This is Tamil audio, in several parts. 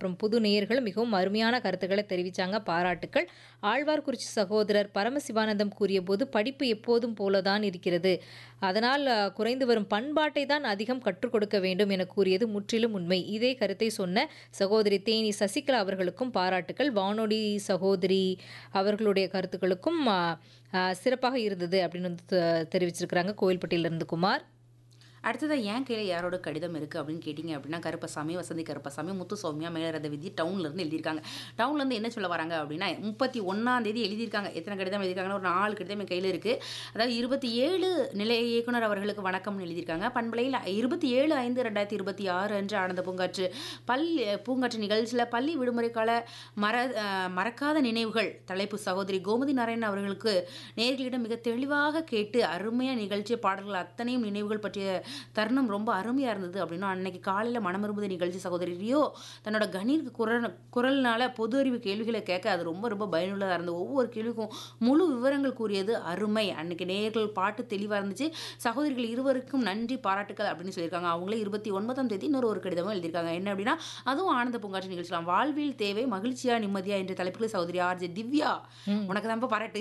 அப்புறம் புது நேயர்கள் மிகவும் அருமையான கருத்துக்களை தெரிவிச்சாங்க பாராட்டுக்கள் ஆழ்வார்குறிச்சி சகோதரர் பரமசிவானந்தம் கூறியபோது படிப்பு எப்போதும் போலதான் இருக்கிறது அதனால் அஹ், குறைந்து வரும் பண்பாட்டை தான் அதிகம் கற்றுக் கொடுக்க வேண்டும் என கூறியது முற்றிலும் உண்மை இதே கருத்தை சொன்ன சகோதரி தேனி சசிகலா அவர்களுக்கும் பாராட்டுக்கள் வானொலி சகோதரி அவர்களுடைய கருத்துக்களுக்கும் அஹ், அஹ், சிறப்பாக இருந்தது அப்படின்னு வந்து தெ- தெரிவிச்சிருக்கிறாங்க கோவில்பட்டியிலிருந்து குமார் அடுத்ததாக ஏன் கையில் யாரோட கடிதம் இருக்குது அப்படின்னு கேட்டிங்க அப்படின்னா கருப்பசாமி வசந்தி கருப்பசாமி முத்து சௌமியா மேலரத விதி டவுன்லேருந்து எழுதியிருக்காங்க டவுன்லேருந்து என்ன சொல்ல வராங்க அப்படின்னா முப்பத்தி ஒன்றாம் தேதி எழுதியிருக்காங்க எத்தனை கடிதம் எழுதியிருக்காங்கன்னா ஒரு நாலு கடிதம் என் கையில் இருக்குது அதாவது இருபத்தி ஏழு நிலைய இயக்குனர் அவர்களுக்கு வணக்கம்னு எழுதியிருக்காங்க பண்பலையில் இருபத்தி ஏழு ஐந்து ரெண்டாயிரத்தி இருபத்தி ஆறு அன்று ஆனந்த பூங்காற்று பள்ளி பூங்காற்று நிகழ்ச்சியில் பள்ளி விடுமுறை கால மற அஹ், மறக்காத நினைவுகள் தலைப்பு சகோதரி கோமதி நாராயணன் அவர்களுக்கு நேர்களிடம் மிக தெளிவாக கேட்டு அருமையாக நிகழ்ச்சி பாடல்கள் அத்தனையும் நினைவுகள் பற்றிய தருணம் ரொம்ப அருமையாக இருந்தது அப்படின்னா அன்னைக்கு காலையில் மனமரும்புது நிகழ்ச்சி சகோதரி ரியோ தன்னோட கணீர் குரல் குரல்னால பொது அறிவு கேள்விகளை கேட்க அது ரொம்ப ரொம்ப பயனுள்ளதாக இருந்தது ஒவ்வொரு கேள்விக்கும் முழு விவரங்கள் கூறியது அருமை அன்னைக்கு நேர்கள் பாட்டு தெளிவாக இருந்துச்சு சகோதரிகள் இருவருக்கும் நன்றி பாராட்டுக்கள் அப்படின்னு சொல்லியிருக்காங்க அவங்களே இருபத்தி ஒன்பதாம் தேதி இன்னொரு ஒரு கடிதமும் எழுதியிருக்காங்க என்ன அப்படின்னா அதுவும் ஆனந்த பூங்காட்சி நிகழ்ச்சிலாம் வாழ்வில் தேவை மகிழ்ச்சியா நிம்மதியா என்ற தலைப்பில் சகோதரி ஆர்ஜே திவ்யா உனக்கு தான் பாராட்டு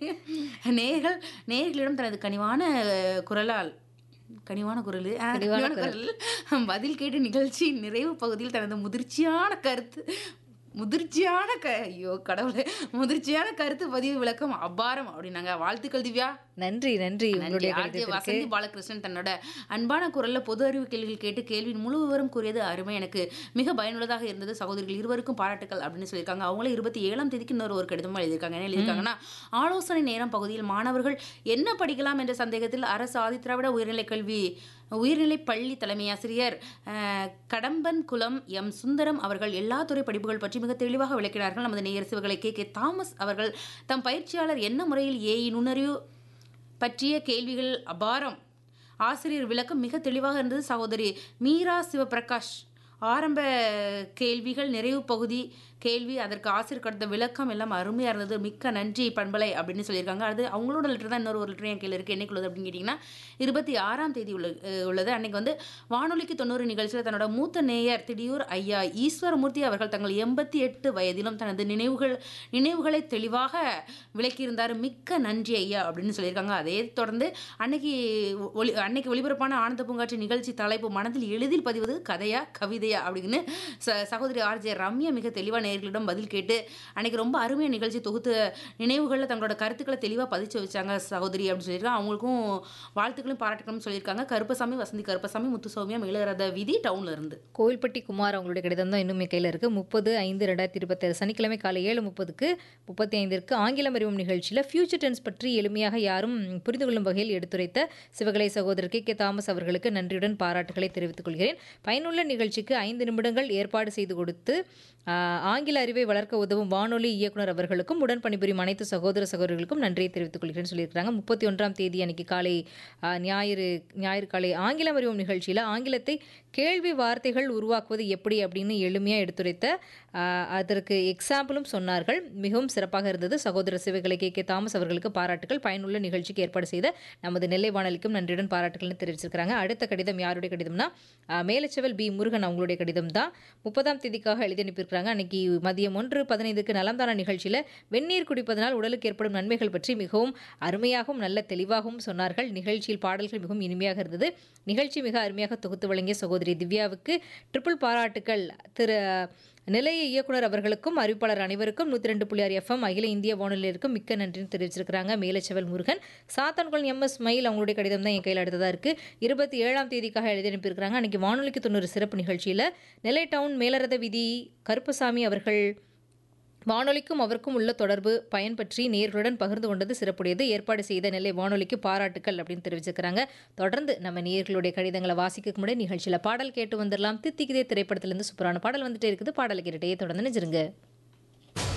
நேர்கள் நேர்களிடம் தனது கனிவான அஹ், குரலால் கனிவான குரல் ஆ, கனிவான கனிவான குரல் பதில் கேட்டு நிகழ்ச்சி நிறைவு பகுதியில் தனது முதிர்ச்சியான கருத்து முதிர்ச்சியான க ஐயோ கடவுளே முதிர்ச்சியான கருத்து பதிவு விளக்கம் அபாரம் அப்படின்னாங்க வாழ்த்துக்கள் திவ்யா நன்றி நன்றி நன்றி உங்களுடைய ஆர்ஜே கடிதத்திற்கு வசந்தி பாலகிருஷ்ணன் தன்னோட அன்பான குரல்ல பொது அறிவு கேள்விகள் கேட்டு கேள்வியின் முழு விவரம் கூறியது அருமை எனக்கு மிக பயனுள்ளதாக இருந்தது சகோதரிகள் இருவருக்கும் பாராட்டுக்கள் அப்படின்னு சொல்லியிருக்காங்க அவங்களே இருபத்தி ஏழாம் தேதிக்கு இன்னொரு ஒரு கடிதமும் எழுதியிருக்காங்க என்ன எழுதியிருக்காங்கன்னா ஆலோசனை நேரம் பகுதியில் மாணவர்கள் என்ன படிக்கலாம் என்ற சந்தேகத்தில் அரசு ஆதித்திராவிட உயர்நிலை கல்வி உயர்நிலை பள்ளி தலைமை ஆசிரியர் அஹ், கடம்பன் குலம் எம் சுந்தரம் அவர்கள் எல்லா துறை படிப்புகள் பற்றி மிக தெளிவாக விளக்கினார்கள் நமது நேயர் சிவகளை கே கே தாமஸ் அவர்கள் தம் பயிற்சியாளர் என்ன முறையில் ஏஇ நுண்ணறிவு பற்றிய கேள்விகள் அபாரம் ஆசிரியர் விளக்கம் மிக தெளிவாக இருந்தது சகோதரி மீரா சிவபிரகாஷ் ஆரம்ப கேள்விகள் நிறைவு பகுதி கேள்வி அதற்கு ஆசிரியர் கொடுத்த விளக்கம் எல்லாம் அருமையாக இருந்தது மிக்க நன்றி பண்பலை அப்படின்னு சொல்லியிருக்காங்க அது அவங்களோட லெட்டர் தான் இன்னொரு ஒரு லெட்டர் என் கையில் இருக்குது என்னைக்கு உள்ளது அப்படின்னு கேட்டிங்கன்னா இருபத்தி ஆறாம் தேதி உள்ள அஹ் உள்ளது அன்னைக்கு வந்து வானொலிக்கு தொண்ணூறு நிகழ்ச்சியில் தன்னோட மூத்த நேயர் திடீர் ஐயா ஈஸ்வரமூர்த்தி அவர்கள் தங்கள் எண்பத்தி எட்டு வயதிலும் தனது நினைவுகள் நினைவுகளை தெளிவாக விளக்கியிருந்தார் மிக்க நன்றி ஐயா அப்படின்னு சொல்லியிருக்காங்க அதே தொடர்ந்து அன்னைக்கு ஒளி அன்னைக்கு ஒளிபரப்பான ஆனந்த பூங்காட்சி நிகழ்ச்சி தலைப்பு மனதில் எளிதில் பதிவது கதையா கவிதையா அப்படின்னு ச சகோதரி ஆர்ஜே ரம்யா மிக தெளிவாக நேயர்களிடம் பதில் கேட்டு அன்னைக்கு ரொம்ப அருமையான நிகழ்ச்சி தொகுத்து நினைவுகளில் தங்களோட கருத்துக்களை தெளிவாக பதிச்சு வச்சாங்க சகோதரி அப்படின்னு சொல்லியிருக்காங்க அவங்களுக்கும் வாழ்த்துக்களும் பாராட்டுகளும் சொல்லியிருக்காங்க கருப்பசாமி வசந்தி கருப்பசாமி முத்துசௌமியா மேலரத விதி டவுன்ல இருந்து கோவில்பட்டி குமார் அவங்களுடைய கடிதம் தான் இன்னும் என் கையில் இருக்கு முப்பது ஐந்து ரெண்டாயிரத்தி இருபத்தேழு சனிக்கிழமை காலை ஏழு முப்பதுக்கு முப்பத்தி ஐந்திற்கு ஆங்கிலம் அறிவும் நிகழ்ச்சியில் ஃபியூச்சர் டென்ஸ் பற்றி எளிமையாக யாரும் புரிந்து கொள்ளும் வகையில் எடுத்துரைத்த சிவகலை சகோதரர் கே கே தாமஸ் அவர்களுக்கு நன்றியுடன் பாராட்டுகளை தெரிவித்துக் கொள்கிறேன் பயனுள்ள நிகழ்ச்சிக்கு ஐந்து நிமிடங்கள் ஏற்பாடு செய்து கொடுத்து ஆஹ், ஆங்கில அறிவை வளர்க்க உதவும் வானொலி இயக்குனர் அவர்களுக்கும் உடன் பணிபுரியும் அனைத்து சகோதர சகோதரர்களுக்கும் நன்றியை தெரிவித்துக் கொள்கிறேன் சொல்லியிருக்கிறாங்க முப்பத்தி ஒன்றாம் தேதி அன்னைக்கு காலை ஆஹ், ஞாயிறு ஞாயிறு காலை ஆங்கிலம் அறிவும் நிகழ்ச்சியில் ஆங்கிலத்தை கேள்வி வார்த்தைகள் உருவாக்குவது எப்படி அப்படின்னு எளிமையாக எடுத்துரைத்த ஆஹ், அதற்கு எக்ஸாம்பிளும் சொன்னார்கள் மிகவும் சிறப்பாக இருந்தது சகோதர சிவகலை கே கே தாமஸ் அவர்களுக்கு பாராட்டுகள் பயனுள்ள நிகழ்ச்சிக்கு ஏற்பாடு செய்த நமது நெல்லை வானொலிக்கும் நன்றியுடன் பாராட்டுகள்னு தெரிவிச்சிருக்கிறாங்க அடுத்த கடிதம் யாருடைய கடிதம்னா ஆஹ், மேலச்செவல் பி முருகன் அவங்களுடைய கடிதம் தான் முப்பதாம் தேதிக்காக எழுதி அனுப்பியிருக்கிறாங்க அன்னைக்கு மதியம் ஒன்று பதினைந்துக்கு நலம்தான நிகழ்ச்சியில் வெந்நீர் குடிப்பதனால் உடலுக்கு ஏற்படும் நன்மைகள் பற்றி மிகவும் அருமையாகவும் நல்ல தெளிவாகவும் சொன்னார்கள் நிகழ்ச்சியில் பாடல்கள் மிகவும் இனிமையாக இருந்தது நிகழ்ச்சி மிக அருமையாக தொகுத்து வழங்கிய சகோதரி திவ்யாவுக்கு ட்ரிபிள் பாராட்டுக்கள் திரு நிலைய இயக்குனர் அவர்களுக்கும் அறிவிப்பாளர் அனைவருக்கும் நூற்றி ரெண்டு புள்ளி ஆறு எஃப்எம் அகில இந்திய வானொலியிருக்கும் மிக்க நன்றின்னு தெரிவிச்சிருக்கிறாங்க மேலச்செவல் முருகன் சாத்தான்குளம் எம் எஸ் மயில் அவங்களுடைய கடிதம் தான் என் கையில் அடுத்ததாக இருக்குது இருபத்தி ஏழாம் தேதிக்காக எழுதி அனுப்பியிருக்கிறாங்க அன்றைக்கி வானொலிக்கு தொண்ணூறு சிறப்பு நிகழ்ச்சியில் நெல்லை டவுன் மேலரத விதி கருப்பசாமி அவர்கள் வானொலிக்கும் அவருக்கும் உள்ள தொடர்பு பயன் பற்றி நேர்களுடன் பகிர்ந்து கொண்டது சிறப்புடையது ஏற்பாடு செய்த நெல்லை வானொலிக்கு பாராட்டுக்கள் அப்படின்னு தெரிவிச்சிருக்கிறாங்க தொடர்ந்து நம்ம நேர்களுடைய கடிதங்களை வாசிக்க முன்னாடி நிகழ்ச்சியில் பாடல் கேட்டு வந்துடலாம் தித்திக்குதே திரைப்படத்திலிருந்து சூப்பரான பாடல் வந்துட்டே இருக்குது பாடல் கேட்டுட்டே தொடர்ந்து நினைச்சிருங்க